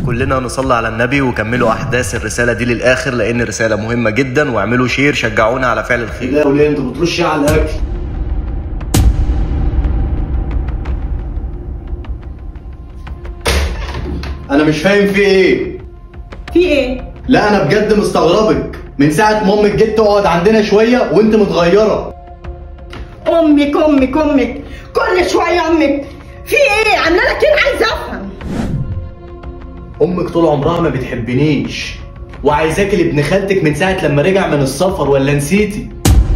كلنا نصلي على النبي وكملوا احداث الرساله دي للاخر لان رساله مهمه جدا واعملوا شير شجعونا على فعل الخير لا وليه انت بترش على الاكل انا مش فاهم في ايه في ايه؟ لا انا بجد مستغربك من ساعه ما امك جيت تقعد عندنا شويه وانت متغيره امك امك امك كل شويه امك في ايه؟ عامله لك ايه؟ عايزه افهم امك طول عمرها ما بتحبنيش وعايزاكي لابن خالتك من ساعه لما رجع من السفر ولا نسيتي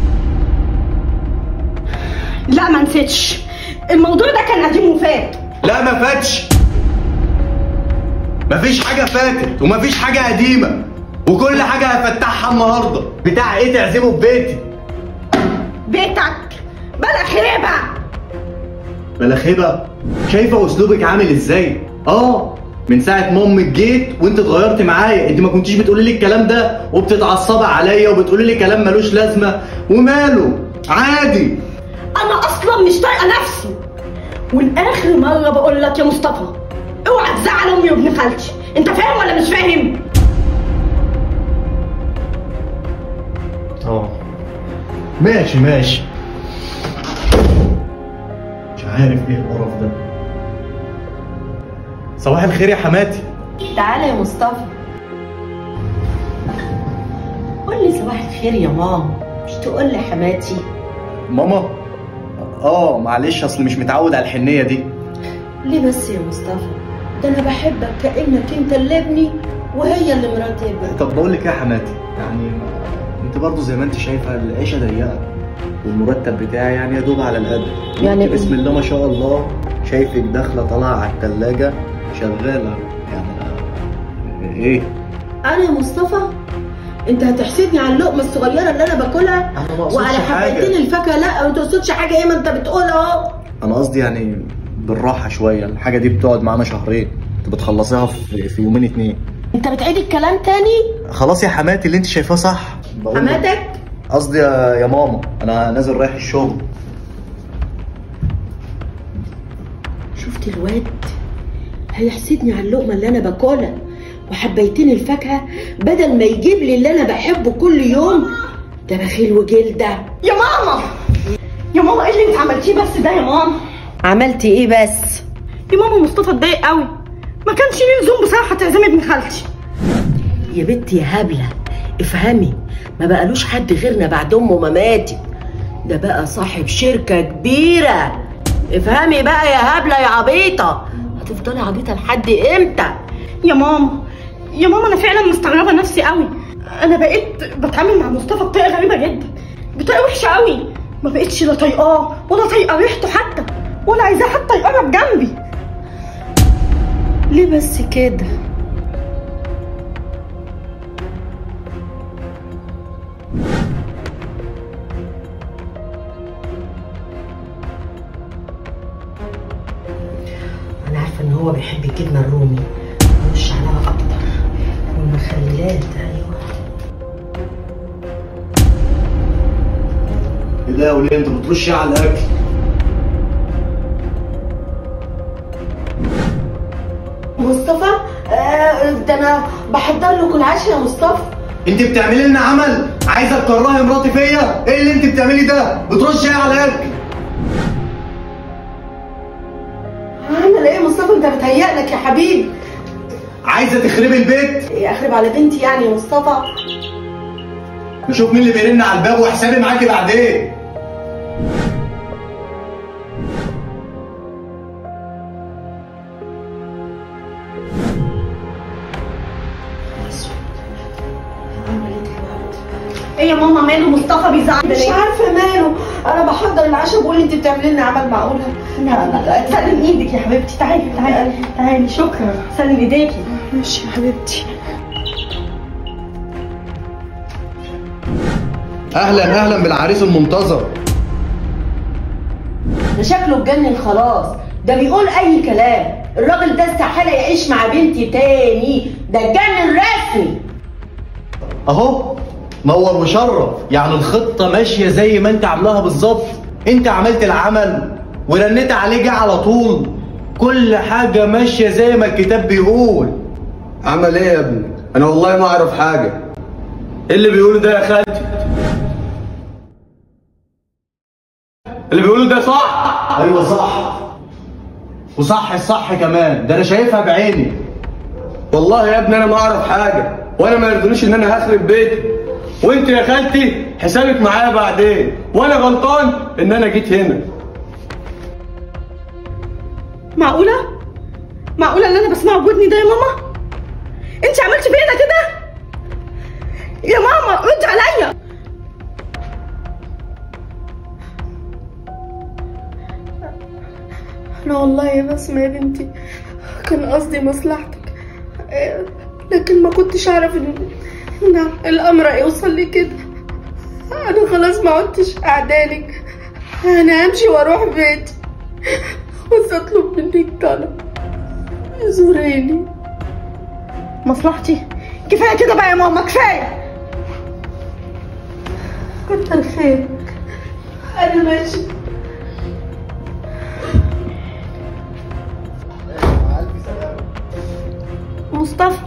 لا ما نسيتش الموضوع ده كان قديم وفات لا ما فاتش مفيش حاجه فاتت ومفيش حاجه قديمه وكل حاجه هفتحها النهارده بتاع ايه تعزمه في بيتي بيتك بلا خريبه بلا خيبه شايفه اسلوبك عامل ازاي اه من ساعه ما امك جيت وانت اتغيرت معايا انت ما كنتيش بتقولي لي الكلام ده وبتتعصبي عليا وبتقولي لي كلام ملوش لازمه وماله عادي انا اصلا مش طايقه نفسي والاخر مره بقول لك يا مصطفى اوعى تزعل امي وابن خالتي انت فاهم ولا مش فاهم اه ماشي ماشي مش عارف ايه القرف ده صباح الخير يا حماتي تعالى يا مصطفى قول لي صباح الخير يا ماما مش تقول لي حماتي ماما اه معلش اصل مش متعود على الحنيه دي ليه بس يا مصطفى ده انا بحبك كانك انت اللي ابني وهي اللي مرات ابني طب بقول لك ايه يا حماتي يعني انت برضو زي ما انت شايفه العيشه ضيقه والمرتب بتاعي يعني يا دوب على القد يعني انت بسم الله ما شاء الله شايفك داخله طالعه على الثلاجه شغاله يعني ايه انا يا مصطفى انت هتحسدني على اللقمه الصغيره اللي انا باكلها انا ما اقصدش وعلى حاجه حبتين الفاكهه لا ما تقصدش حاجه ايه ما انت بتقول اهو انا قصدي يعني بالراحه شويه الحاجه دي بتقعد معانا شهرين انت بتخلصيها في, في يومين اتنين انت بتعيد الكلام تاني خلاص يا حماتي اللي انت شايفاه صح بقول لك. حماتك قصدي يا يا ماما انا نازل رايح الشغل شفت الواد هيحسدني على اللقمه اللي انا باكلها وحبيتين الفاكهه بدل ما يجيب لي اللي انا بحبه كل يوم ده بخيل وجلده يا ماما يا ماما ايه اللي انت عملتيه بس ده يا ماما عملتي ايه بس يا ماما مصطفى اتضايق قوي ما كانش ليه لزوم بصراحه تعزمي ابن خالتي يا بنتي يا هبله افهمي ما بقالوش حد غيرنا بعد امه ما ماتت ده بقى صاحب شركه كبيره افهمي بقى يا هبله يا عبيطه هتفضلي عبيطه لحد امتى يا ماما يا ماما انا فعلا مستغربه نفسي قوي انا بقيت بتعامل مع مصطفى بطريقه غريبه جدا بطريقه وحشه قوي ما بقتش لا طايقاه ولا طايقه ريحته حتى ولا عايزاه حتى يقرب جنبي ليه بس كده انا عارفه ان هو بيحب الجبنه الرومي مش عليها اكتر والمخللات ايوه ايه ده يا وليه انت بترش على الاكل مصطفى آه ده انا بحضر لكم العشاء يا مصطفى انت بتعملي لنا عمل عايزه تكرهي مراتي فيا ايه اللي انت بتعملي ده بترش ايه على الاكل عامل ايه يا مصطفى انت بتهيألك يا حبيبي عايزه تخربي البيت اخرب على بنتي يعني يا مصطفى نشوف مين اللي بيرن على الباب وحسابي معاكي بعدين ايه يا ماما ماله مصطفى بيزعل مش عارفه ماله انا بحضر العشاء بقول انت بتعملي لنا عمل معقوله لا لا سلم ايدك يا حبيبتي تعالي تعالي تعالي شكرا سلم ايديكي ماشي يا حبيبتي اهلا اهلا بالعريس المنتظر ده شكله اتجنن خلاص ده بيقول اي كلام الراجل ده استحاله يعيش مع بنتي تاني ده اتجنن رسمي اهو نور وشرف يعني الخطه ماشيه زي ما انت عاملاها بالظبط انت عملت العمل ورنيت عليه جه على طول كل حاجه ماشيه زي ما الكتاب بيقول عمل ايه يا ابني انا والله ما اعرف حاجه ايه اللي بيقوله ده يا خالتي اللي بيقوله ده صح ايوه صح وصح الصح كمان ده انا شايفها بعيني والله يا ابني انا ما اعرف حاجه وانا ما يرضونيش ان انا هخرب بيتي وانت يا خالتي حسابك معايا بعدين وانا غلطان ان انا جيت هنا معقولة؟ معقولة اللي أنا بسمعه بودني ده يا ماما؟ أنت عملتي فينا كده؟ يا ماما رد عليا لا والله يا بسمة يا بنتي كان قصدي مصلحتك آه، لكن ما كنتش اعرف ان إن الامر هيوصل لي كده انا خلاص ما عدتش قعدالك انا همشي واروح بيتي بس اطلب منك طلب زوريني مصلحتي كفاية كده بقى يا ماما كفاية كتر خيرك انا ماشي مصطفى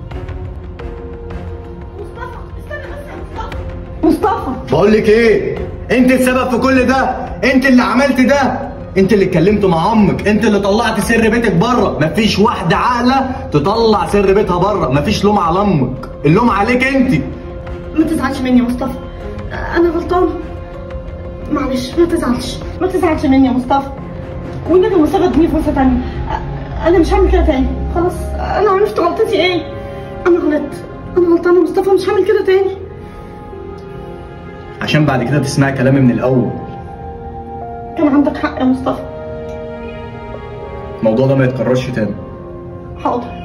مصطفى استنى بس يا مصطفى مصطفى بقول لك ايه انت السبب في كل ده انت اللي عملت ده انت اللي اتكلمت مع امك انت اللي طلعت سر بيتك بره مفيش واحده عاقله تطلع سر بيتها بره مفيش لوم على امك اللوم عليك انت ما تزعلش مني يا مصطفى انا غلطانه معلش ما تزعلش ما تزعلش مني يا مصطفى والنبي مصطفى اديني فرصه تانية انا مش هعمل كده تاني خلاص انا عرفت غلطتي ايه انا غلطت انا غلطانه يا مصطفى مش هعمل كده تاني عشان بعد كده تسمعي كلامي من الاول كان عندك حق يا مصطفى الموضوع ده ما يتكررش تاني حاضر